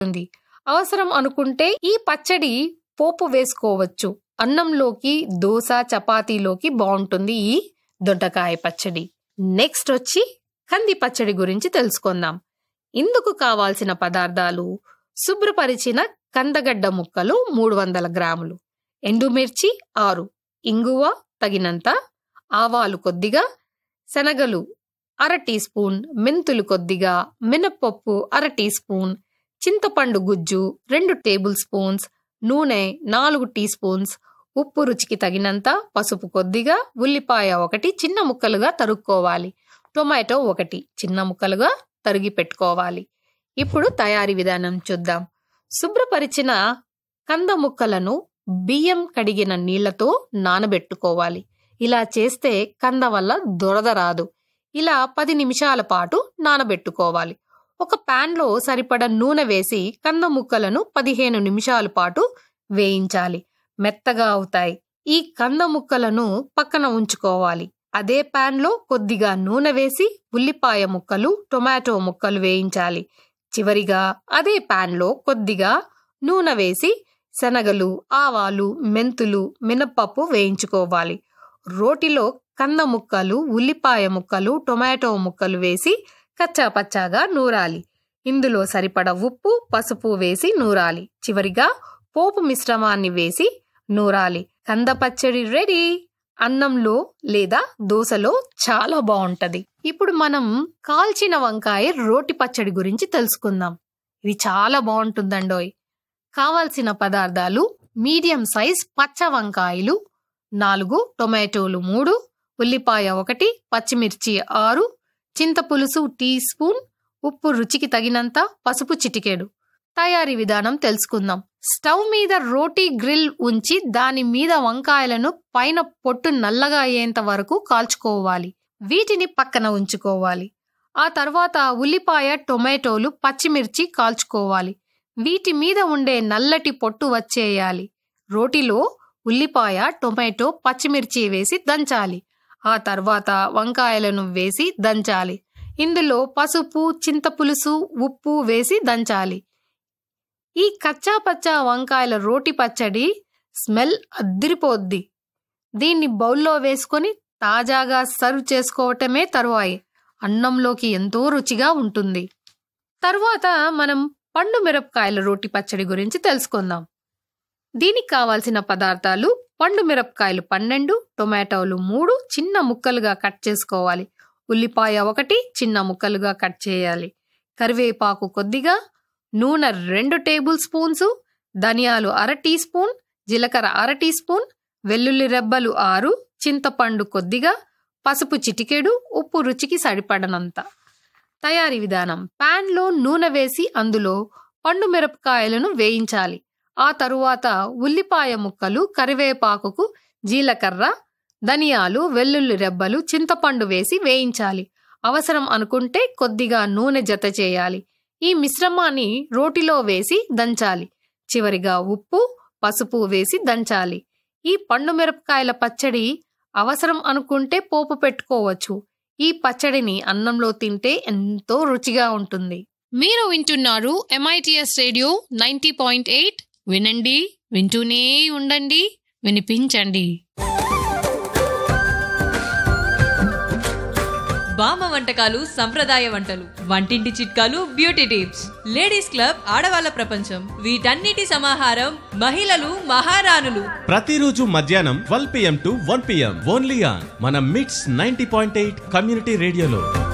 ఉంది అవసరం అనుకుంటే ఈ పచ్చడి పోపు వేసుకోవచ్చు అన్నంలోకి దోశ చపాతీలోకి బాగుంటుంది ఈ దొండకాయ పచ్చడి నెక్స్ట్ వచ్చి కంది పచ్చడి గురించి తెలుసుకుందాం ఇందుకు కావాల్సిన పదార్థాలు శుభ్రపరిచిన కందగడ్డ ముక్కలు మూడు వందల గ్రాములు ఎండుమిర్చి ఆరు ఇంగువ తగినంత ఆవాలు కొద్దిగా శనగలు అర టీ స్పూన్ మెంతులు కొద్దిగా మినప్పప్పు అర టీ స్పూన్ చింతపండు గుజ్జు రెండు టేబుల్ స్పూన్స్ నూనె నాలుగు టీ స్పూన్స్ ఉప్పు రుచికి తగినంత పసుపు కొద్దిగా ఉల్లిపాయ ఒకటి చిన్న ముక్కలుగా తరుక్కోవాలి టొమాటో ఒకటి చిన్న ముక్కలుగా తరిగి పెట్టుకోవాలి ఇప్పుడు తయారీ విధానం చూద్దాం శుభ్రపరిచిన కంద ముక్కలను బియ్యం కడిగిన నీళ్లతో నానబెట్టుకోవాలి ఇలా చేస్తే కంద వల్ల దురద రాదు ఇలా పది నిమిషాల పాటు నానబెట్టుకోవాలి ఒక ప్యాన్లో సరిపడ నూనె వేసి కంద ముక్కలను పదిహేను నిమిషాల పాటు వేయించాలి మెత్తగా అవుతాయి ఈ కంద ముక్కలను పక్కన ఉంచుకోవాలి అదే ప్యాన్లో కొద్దిగా నూనె వేసి ఉల్లిపాయ ముక్కలు టొమాటో ముక్కలు వేయించాలి చివరిగా అదే ప్యాన్లో కొద్దిగా నూనె వేసి శనగలు ఆవాలు మెంతులు మినప్పప్పు వేయించుకోవాలి రోటిలో కంద ముక్కలు ఉల్లిపాయ ముక్కలు టొమాటో ముక్కలు వేసి కచ్చాపచ్చాగా నూరాలి ఇందులో సరిపడ ఉప్పు పసుపు వేసి నూరాలి చివరిగా పోపు మిశ్రమాన్ని వేసి నూరాలి కంద పచ్చడి రెడీ అన్నంలో లేదా దోశలో చాలా బాగుంటది ఇప్పుడు మనం కాల్చిన వంకాయ రోటి పచ్చడి గురించి తెలుసుకుందాం ఇది చాలా బాగుంటుందండోయ్ కావాల్సిన పదార్థాలు మీడియం సైజ్ పచ్చ వంకాయలు నాలుగు టొమాటోలు మూడు ఉల్లిపాయ ఒకటి పచ్చిమిర్చి ఆరు చింతపులుసు టీ స్పూన్ ఉప్పు రుచికి తగినంత పసుపు చిటికెడు తయారీ విధానం తెలుసుకుందాం స్టవ్ మీద రోటీ గ్రిల్ ఉంచి దాని మీద వంకాయలను పైన పొట్టు నల్లగా అయ్యేంత వరకు కాల్చుకోవాలి వీటిని పక్కన ఉంచుకోవాలి ఆ తర్వాత ఉల్లిపాయ టొమాటోలు పచ్చిమిర్చి కాల్చుకోవాలి వీటి మీద ఉండే నల్లటి పొట్టు వచ్చేయాలి రోటిలో ఉల్లిపాయ టొమాటో పచ్చిమిర్చి వేసి దంచాలి ఆ తర్వాత వంకాయలను వేసి దంచాలి ఇందులో పసుపు చింతపులుసు ఉప్పు వేసి దంచాలి ఈ కచ్చా పచ్చా వంకాయల రోటి పచ్చడి స్మెల్ అద్దిరిపోద్ది దీన్ని బౌల్లో వేసుకొని తాజాగా సర్వ్ చేసుకోవటమే తరువాయి అన్నంలోకి ఎంతో రుచిగా ఉంటుంది తరువాత మనం పండు మిరపకాయల రోటి పచ్చడి గురించి తెలుసుకుందాం దీనికి కావాల్సిన పదార్థాలు పండు మిరపకాయలు పన్నెండు టొమాటోలు మూడు చిన్న ముక్కలుగా కట్ చేసుకోవాలి ఉల్లిపాయ ఒకటి చిన్న ముక్కలుగా కట్ చేయాలి కరివేపాకు కొద్దిగా నూనె రెండు టేబుల్ స్పూన్స్ ధనియాలు అర టీ స్పూన్ జీలకర్ర అర టీ స్పూన్ వెల్లుల్లి రెబ్బలు ఆరు చింతపండు కొద్దిగా పసుపు చిటికెడు ఉప్పు రుచికి సరిపడనంత తయారీ విధానం ప్యాన్లో నూనె వేసి అందులో పండు మిరపకాయలను వేయించాలి ఆ తరువాత ఉల్లిపాయ ముక్కలు కరివేపాకుకు జీలకర్ర ధనియాలు వెల్లుల్లి రెబ్బలు చింతపండు వేసి వేయించాలి అవసరం అనుకుంటే కొద్దిగా నూనె జత చేయాలి ఈ మిశ్రమాన్ని రోటిలో వేసి దంచాలి చివరిగా ఉప్పు పసుపు వేసి దంచాలి ఈ పండు మిరపకాయల పచ్చడి అవసరం అనుకుంటే పోపు పెట్టుకోవచ్చు ఈ పచ్చడిని అన్నంలో తింటే ఎంతో రుచిగా ఉంటుంది మీరు వింటున్నారు M I T S radio ninety point eight వినండి వింటూనే ఉండండి వినిపించండి బామ్మ వంటకాలు సంప్రదాయ వంటలు వంటింటి చిట్కాలు బ్యూటీ టిప్స్ లేడీస్ క్లబ్ ఆడవాళ్ళ ప్రపంచం వీటన్నిటి సమాహారం మహిళలు మహారాణులు ప్రతిరోజు మధ్యాహ్నం twelve P M to one P M only on మన MITS ninety point eight community రేడియోలో